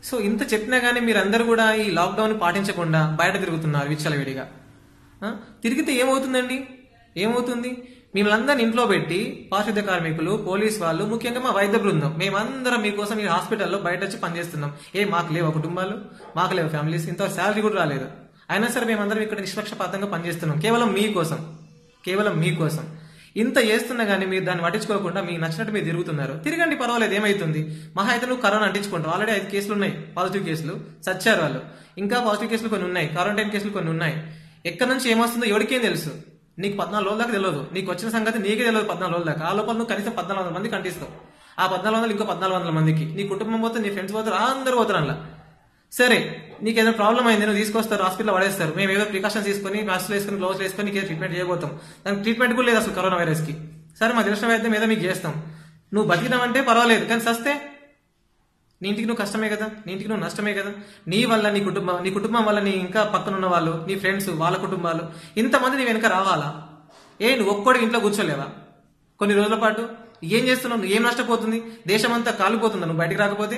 So ఇంత చెప్పినా కానీ మీరందరూ కూడా ఈ లాక్డౌన్ పాటించకుండా బయట తిరుగుతున్నారు విచ్చలవిడిగా ఆ? తిరిగితే ఏమవుతుందండి ఏమవుతుంది మిమ్మల్ని అందరిని ఇంట్లో పెట్టి పారిశుద్ధ్య కార్మికులు పోలీస్ వాళ్ళు ముఖ్యంగా మా వైద్య బృందం మేమందరం మీకోసం ఈ హాస్పిటల్లో బయట వచ్చి పనిచేస్తున్నాం ఏ మాకు లేవు కుటుంబాలు మాకు లేవు ఫ్యామిలీస్ ఇంత శాలరీ కూడా రాలేదు అయినా సరే మేమందరం ఇక్కడ నిష్పక్షపాతంగా పనిచేస్తున్నాం కేవలం మీకోసం కేవలం మీకోసం ఇంత చేస్తున్నా కానీ మీరు దాన్ని పట్టించుకోకుండా మీకు నచ్చినట్టు మీరు తిరుగుతున్నారు తిరగండి పర్వాలేదు ఏమైతుంది మహా అయితే నువ్వు కరోనా అంటించుకుంటావు ఆల్రెడీ ఐదు కేసులు ఉన్నాయి పాజిటివ్ కేసులు చచ్చారు వాళ్ళు ఇంకా పాజిటివ్ కేసులు కొన్ని ఉన్నాయి క్వారంటైన్ కేసులు కొన్ని ఉన్నాయి ఎక్కడి నుంచి ఏమొస్తుందో ఎవరికేం తెలుసు నీకు పద్నాలుగు రోజుల దాకా తెలియదు నీకు వచ్చిన సంగతి నీకే తెలియదు పద్నాలుగు రోజుల దాకా ఆ లోపల నువ్వు కనీసం పద్నాలుగు వందల మందికి అంటిస్తావు ఆ పద్నాలుగు వందలు ఇంకో పద్నాలుగు వందల మందికి నీ కుటుంబం పోతే నీ ఫ్రెండ్స్ పోతారు అందరూ పోతారు అందులో సరే నీకు ఏదైనా ప్రాబ్లం అయింది నువ్వు తీసుకొస్తారు హాస్పిటల్ పడేస్తారు మేము ఏదో ప్రికాషన్స్ తీసుకొని మాస్క్లు వేసుకొని గ్లోవ్స్ వేసుకొని నీకు ట్రీట్మెంట్ చేయబోతాం దానికి ట్రీట్మెంట్ కూడా లేదు అసలు కరోనా వైరస్ కి సరే మా తెలిసిన వైద్యం ఏదో మీకు చేస్తాం నువ్వు బతికినావంటే పర్వాలేదు కానీ సస్తే నీ ఇంటికి నువ్వు కష్టమే కదా నీ ఇంటికి నువ్వు నష్టమే కదా నీ వల్ల నీ కుటుంబం నీ కుటుంబం వల్ల నీ ఇంకా పక్కన ఉన్న వాళ్ళు నీ ఫ్రెండ్స్ వాళ్ళ కుటుంబాలు ఇంతమంది నీ వెనక రావాలా ఏ నువ్వు ఒక్కడికి ఇంట్లో కూర్చోలేవా కొన్ని రోజుల పాటు ఏం చేస్తున్నావు నువ్వు ఏం నష్టపోతుంది దేశం అంతా కాలిపోతుందా నువ్వు బయటికి రాకపోతే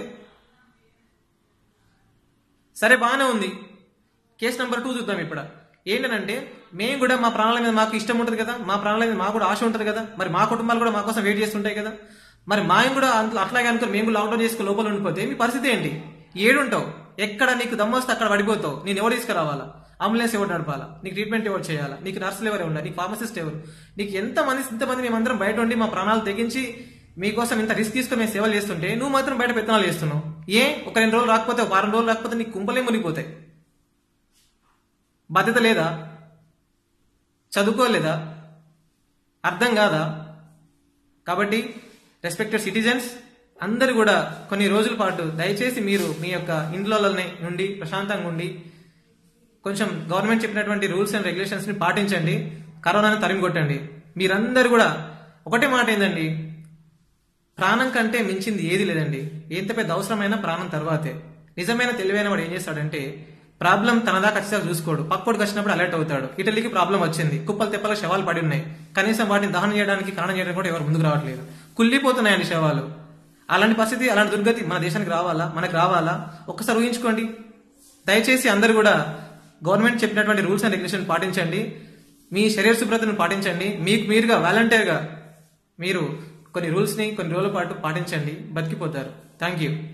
సరే బాగానే ఉంది కేసు నెంబర్ టూ చూద్దాం ఇప్పుడు ఏంటంటే మేము కూడా మా ప్రాణాల మీద మాకు ఇష్టం ఉంటుంది కదా మా ప్రాణాల మీద మాకు కూడా ఆశ ఉంటుంది కదా మరి మా కుటుంబాలు కూడా మా కోసం వెయిట్ చేస్తుంటాయి కదా మరి మాయం కూడా అంత- అట్లాగే అనుకుని మేము కూడా లాక్డౌన్ చేసుకుని లోపల ఉండిపోతే మీ పరిస్థితి ఏంటి ఏడుంటావు ఎక్కడ నీకు దమ్మొస్తే అక్కడ పడిపోతావు నేను ఎవరు తీసుకురావాలా అంబులెన్స్ ఎవరు నడపాలా నీకు ట్రీట్మెంట్ ఎవరు చేయాలా నీకు నర్సులు ఎవరు ఉన్నారు నీకు ఫార్మసిస్ట్ ఎవరు నీకు ఎంత మంది ఇంతమంది మేమందరం బయట ఉండి మా ప్రాణాలు తెగించి మీకోసం ఇంత రిస్క్ తీసుకుని మేము సేవలు చేస్తుంటే నువ్వు మాత్రం బయట పెత్తనాలు చేస్తున్నావు ఏ ఒక రెండు రోజులు రాకపోతే ఒక వారం రోజులు రాకపోతే నీకు కుంపలే మునిగిపోతాయి బాధ్యత లేదా చదువుకోలేదా అర్థం కాదా కాబట్టి రెస్పెక్టెడ్ సిటిజన్స్ అందరూ కూడా కొన్ని రోజుల పాటు దయచేసి మీరు మీ యొక్క ఇండ్లలోనే నుండి ప్రశాంతంగా ఉండి కొంచెం గవర్నమెంట్ చెప్పినటువంటి రూల్స్ అండ్ రెగ్యులేషన్స్ ని పాటించండి కరోనాని తరిమి కొట్టండి మీరందరూ కూడా ఒకటే మాట ఏందండి ప్రాణం కంటే మించింది ఏది లేదండి ఎంత పెద్ద అవసరమైన ప్రాణం తర్వాతే నిజమైన తెలివైన వాడు ఏం చేస్తాడంటే ప్రాబ్లం తనదా ఖచ్చితంగా చూసుకోడు పక్కోడికి వచ్చినప్పుడు అలర్ట్ అవుతాడు ఇటలీకి ప్రాబ్లం వచ్చింది కుప్పలు తెప్పల శవాలు పడి ఉన్నాయి కనీసం వాటిని దహనం చేయడానికి కారణం చేయడానికి కూడా ఎవరు ముందుకు రావట్లేదు కుళ్ళిపోతున్నాయండి శవాలు అలాంటి పరిస్థితి అలాంటి దుర్గతి మన దేశానికి రావాలా మనకు రావాలా ఒక్కసారి ఊహించుకోండి దయచేసి అందరూ కూడా గవర్నమెంట్ చెప్పినటువంటి రూల్స్ అండ్ రెగ్యులేషన్ పాటించండి మీ శరీర శుభ్రతను పాటించండి మీకు మీరుగా వాలంటీర్గా మీరు కొన్ని రూల్స్ ని కొన్ని రోజుల పాటు పాటించండి బతికిపోతారు థ్యాంక్ యూ